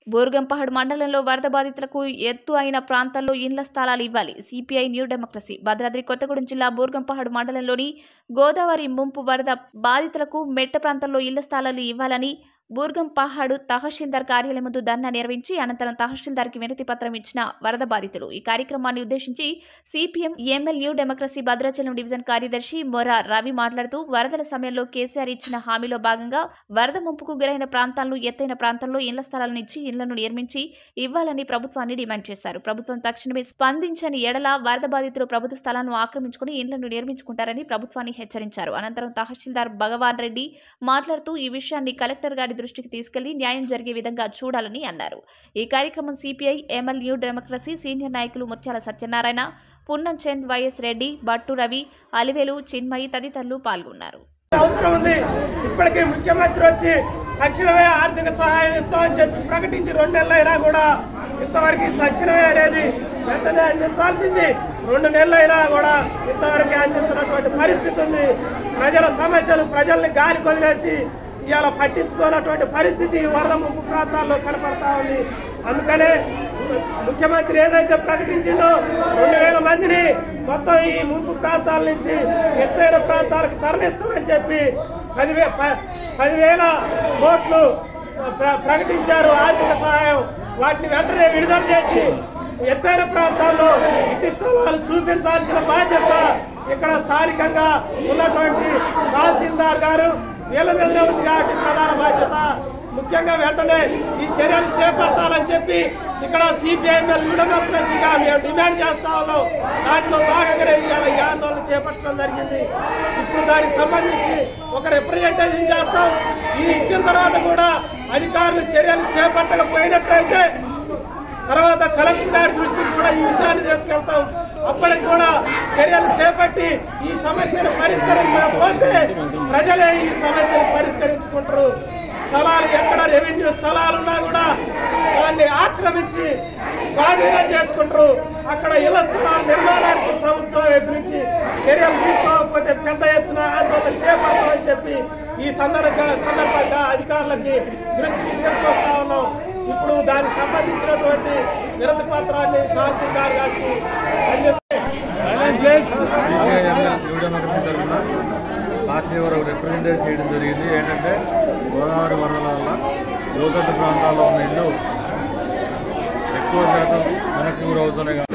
బోర్గంపహడ్ మండలంలో వరద బాధితులకు ఎత్తు అయిన ప్రాంతాల్లో ఇండ్ల స్థలాలు ఇవ్వాలి CPI New Democracy Bhadradri Kothagudem జిల్లా బోర్గంపహడ్ మండలంలోని గోదావరి ముంపు వరద బాధితులకు మెట్ట ప్రాంతాల్లో ఇళ్ల స్థలాలు ఇవ్వాలని బూర్గం పహాడు తహసీల్దార్ కార్యాలయం ముందు ధర్నా నిర్వహించి అనంతరం తహసీల్దార్కి వినతి పత్రం ఇచ్చిన వరద బాధితులు ఈ కార్యక్రమాన్ని ఉద్దేశించి CPM ML New Democracy Bhadrachalam division కార్యదర్శి మొర రవి మాట్లాడుతూ వరదల సమయంలో కేసీఆర్ ఇచ్చిన హామీలో భాగంగా వరద ముంపుకు గురైన ప్రాంతాలను ఎత్తైన ప్రాంతాల్లో ఇళ్ల స్థలాలను ఇచ్చి ఇళ్లను నిర్మించి ఇవ్వాలని ప్రభుత్వాన్ని డిమాండ్ చేశారు ప్రభుత్వం తక్షణమే స్పందించని ఎడల వరద బాధితులు ప్రభుత్వ స్థలాలను ఆక్రమించుకుని ఇళ్లను నిర్మించుకుంటారని ప్రభుత్వాన్ని హెచ్చరించారు అనంతరం తహసీల్దార్ భగవాన్ రెడ్డి మాట్లాడుతూ ఈ విషయాన్ని కలెక్టర్ గారి దృష్టికి తీసుకెళ్లి న్యాయం జరిగే విధంగా చూడాలని అన్నారు ఈ కార్యక్రమం CPI ML New Democracy senior నాయకులు ముత్యాల సత్యనారాయణ పున్నం చంద్ వైఎస్ రెడ్డి బట్టు రవి అలివేలు చిన్మయి తదితరులు పాల్గొన్నారు అవసరం ఉంది ఇప్పటికీ ముఖ్యమంత్రి వచ్చి తక్షణమే ఆర్థిక సహాయం ఇస్తామని చెప్పి ప్రకటించి రెండు నెలలైనా కూడా ఇంతవరకు తక్షణమే అనేది వెంటనే అందించాల్సింది రెండు నెలలైనా కూడా ఇంతవరకు అందించినటువంటి పరిస్థితి ఉంది ప్రజల సమస్యలు ప్రజల్ని గాలి కొదిలేసి ఇవాళ పట్టించుకోనటువంటి పరిస్థితి ఈ వరద ముంపు ప్రాంతాల్లో కనపడతా ఉంది అందుకనే ముఖ్యమంత్రి ఏదైతే ప్రకటించిండో రెండు వేల మందిని మొత్తం ఈ ముంపు ప్రాంతాల నుంచి ఎత్తైన ప్రాంతాలకు తరలిస్తామని చెప్పి పదివే ప- పదివేల కోట్లు ప్ర- ప్రకటించారు ఆర్థిక సహాయం వాటిని వెంటనే విడుదల చేసి ఎత్తైన ప్రాంతాల్లో ఇంటి స్థలాలు చూపించాల్సిన బాధ్యత ఇక్కడ స్థానికంగా ఉన్నటువంటి తహసీల్దార్ గారు వీళ్ళ మీదనే ఉంది కాబట్టి ప్రధాన బాధ్యత ముఖ్యంగా వెంటనే ఈ చర్యలు చేపట్టాలని చెప్పి ఇక్కడ సిపిఐఎంఎల్ డెమోక్రసీగా మేము డిమాండ్ చేస్తా ఉన్నాం దాంట్లో భాగంగానే ఇవాళ ఈ ఆందోళన చేపట్టడం జరిగింది ఇప్పుడు దానికి సంబంధించి ఒక రిప్రజెంటేషన్ చేస్తాం ఇది ఇచ్చిన తర్వాత కూడా అధికారులు చర్యలు చేపట్టకపోయినట్లయితే తర్వాత కలెక్టర్ గారి దృష్టికి కూడా ఈ విషయాన్ని తీసుకెళ్తాం అప్పటికి కూడా చర్యలు చేపట్టి ఈ సమస్యను పరిష్కరించకపోతే ప్రజలే ఈ సమస్యను పరిష్కరించుకుంటారు స్థలాలు ఎక్కడ రెవెన్యూ స్థలాలు ఉన్నా కూడా దాన్ని ఆక్రమించి స్వాధీనం చేసుకుంటారు అక్కడ ఇళ్ల స్థలాల నిర్మాణానికి ప్రభుత్వం వైపు నుంచి చర్యలు తీసుకోకపోతే పెద్ద ఎత్తున ఆందోళన చేపడతామని చెప్పి ఈ సందర్భ సందర్భంగా అధికారులకి దృష్టికి తీసుకొస్తా ఉన్నాం ఇప్పుడు దానికి సంబంధించినటువంటి వినతి పత్రాన్ని తహసీల్దార్ గారికి అందిస్తాం న్యూ డెమోక్రసీ తరఫున పార్టీ వారు రిప్రజెంటేషన్ చేయడం జరిగింది ఏంటంటే గోదావరి వరదల వల్ల లోతట్టు ప్రాంతాల్లో ఉన్న ఇల్లు ఎక్కువ శాతం వెనక్కి గురవుతున్నాయి